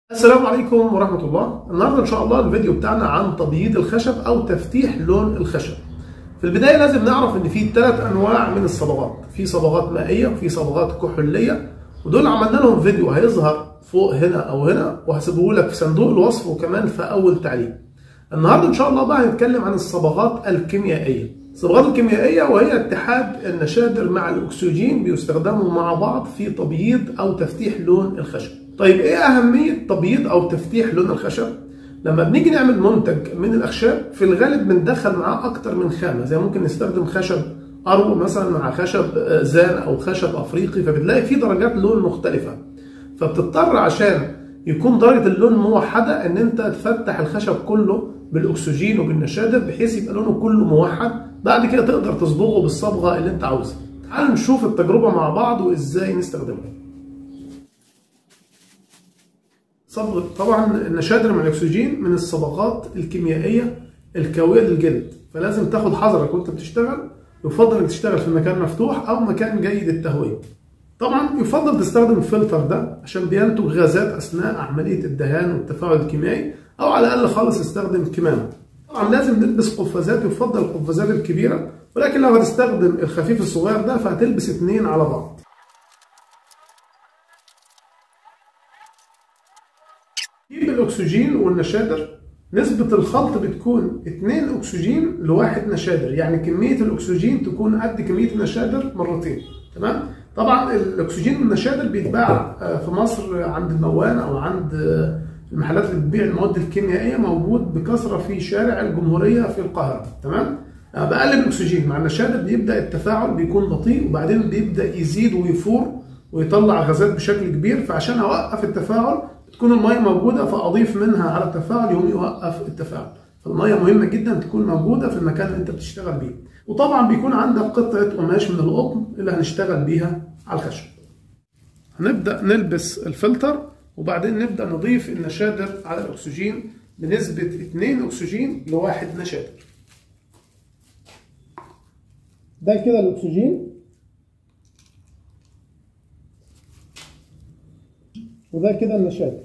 السلام عليكم ورحمة الله النهاردة إن شاء الله الفيديو بتاعنا عن تبييض الخشب أو تفتيح لون الخشب في البداية لازم نعرف إن في ثلاث أنواع من الصبغات في صبغات مائية وفي صبغات كحولية ودول عملنا لهم فيديو هيظهر فوق هنا أو هنا وهسيبه لك في صندوق الوصف وكمان في أول تعليق النهاردة إن شاء الله بقى هنتكلم عن الصبغات الكيميائية الصبغات الكيميائية وهي اتحاد النشادر مع الأكسجين بيستخدموا مع بعض في تبييض أو تفتيح لون الخشب طيب ايه اهميه تبييض او تفتيح لون الخشب لما بنيجي نعمل منتج من الاخشاب في الغالب بندخل معاه اكتر من خامه زي ممكن نستخدم خشب ارو مثلا مع خشب زان او خشب افريقي فبتلاقي في درجات لون مختلفه فبتضطر عشان يكون درجه اللون موحده ان انت تفتح الخشب كله بالاكسجين وبالنشادر بحيث يبقى لونه كله موحد بعد كده تقدر تصبغه بالصبغه اللي انت عاوزها تعال نشوف التجربه مع بعض وازاي نستخدمها صبغ طبعا النشادر مع الاكسجين من الصبغات الكيميائيه الكاويه للجلد فلازم تاخد حذرك وانت بتشتغل يفضل انك تشتغل في مكان مفتوح او مكان جيد التهويه طبعا يفضل تستخدم الفلتر ده عشان بينتج غازات اثناء عمليه الدهان والتفاعل الكيميائي او على الاقل خالص استخدم كمامه طبعا لازم نلبس قفازات يفضل القفازات الكبيره ولكن لو هتستخدم الخفيف الصغير ده فهتلبس اتنين على بعض جيب الاكسجين والنشادر نسبة الخلط بتكون 2 اكسجين لواحد نشادر يعني كمية الاكسجين تكون قد كمية النشادر مرتين تمام طبعا الاكسجين والنشادر بيتباع في مصر عند الموان او عند المحلات اللي بتبيع المواد الكيميائية موجود بكثرة في شارع الجمهورية في القاهرة تمام بقلب الاكسجين مع النشادر بيبدا التفاعل بيكون بطيء وبعدين بيبدا يزيد ويفور ويطلع غازات بشكل كبير فعشان اوقف التفاعل تكون الميه موجوده فاضيف منها على التفاعل يقوم يوقف التفاعل فالميه مهمه جدا تكون موجوده في المكان اللي انت بتشتغل بيه وطبعا بيكون عندك قطعه قماش من القطن اللي هنشتغل بيها على الخشب هنبدا نلبس الفلتر وبعدين نبدا نضيف النشادر على الاكسجين بنسبه 2 اكسجين لواحد نشادر ده كده الاكسجين وده كده النشادر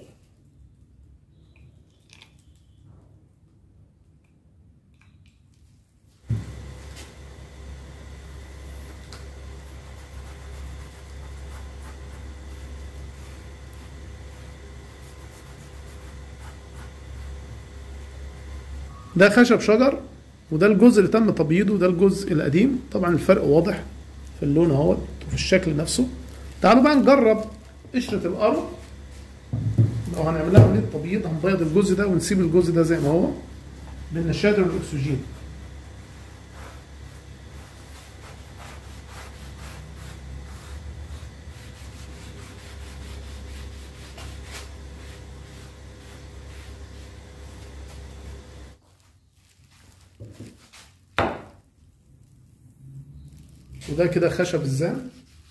ده خشب شجر وده الجزء اللي تم تبييضه وده الجزء القديم طبعا الفرق واضح في اللون اهوت وفي الشكل نفسه تعالوا بقى نجرب قشره الارض لو هنعمل لها عمليه تبييض هنبيض الجزء ده ونسيب الجزء ده زي ما هو بالنشادر والاكسجين وده كده خشب الزان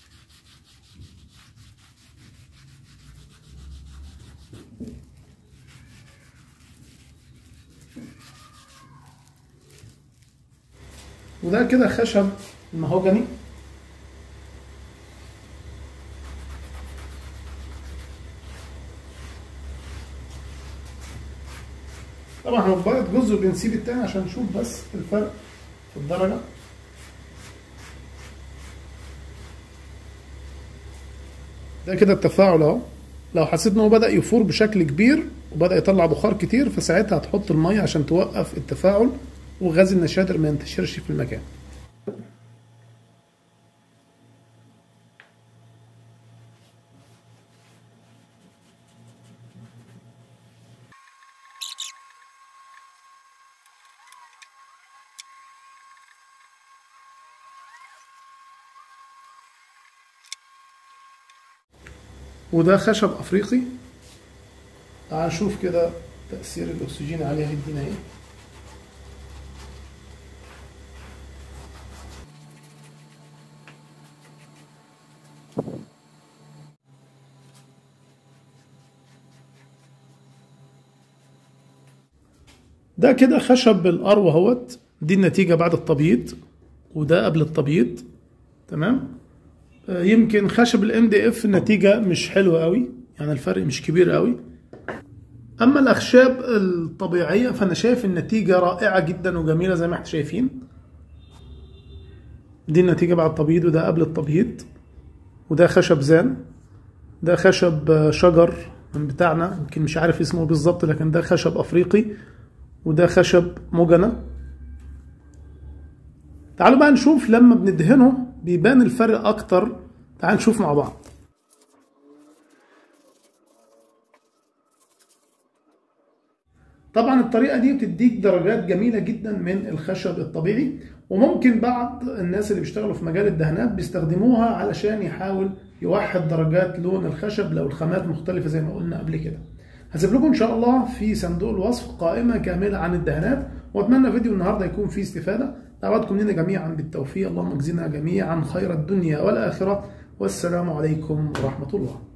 وده كده خشب المهوجني طبعا هنبيض جزء وبنسيب التاني عشان نشوف بس الفرق في الدرجة ده كده التفاعل اهو لو حسيت ان هو بدأ يفور بشكل كبير وبدأ يطلع بخار كتير فساعتها هتحط المية عشان توقف التفاعل وغاز النشادر ما ينتشرش في المكان وده خشب افريقي تعال نشوف كده تأثير الأكسجين عليه هيدينا ايه ده كده خشب بالأروى اهوت دي النتيجة بعد التبييض وده قبل التبييض تمام آه، يمكن خشب الام دي اف النتيجة مش حلوة قوي يعني الفرق مش كبير قوي اما الاخشاب الطبيعيه فانا شايف النتيجه رائعه جدا وجميله زي ما احنا شايفين دي النتيجه بعد التبييض وده قبل التبييض وده خشب زان ده خشب شجر من بتاعنا يمكن مش عارف اسمه بالظبط لكن ده خشب افريقي وده خشب مجنة تعالوا بقى نشوف لما بندهنه بيبان الفرق اكتر تعالوا نشوف مع بعض طبعا الطريقة دي بتديك درجات جميلة جدا من الخشب الطبيعي وممكن بعض الناس اللي بيشتغلوا في مجال الدهانات بيستخدموها علشان يحاول يوحد درجات لون الخشب لو الخامات مختلفة زي ما قلنا قبل كده هسيب لكم ان شاء الله في صندوق الوصف قائمة كاملة عن الدهانات واتمنى فيديو النهاردة يكون فيه استفادة دعواتكم لنا جميعا بالتوفيق اللهم اجزنا جميعا خير الدنيا والآخرة والسلام عليكم ورحمة الله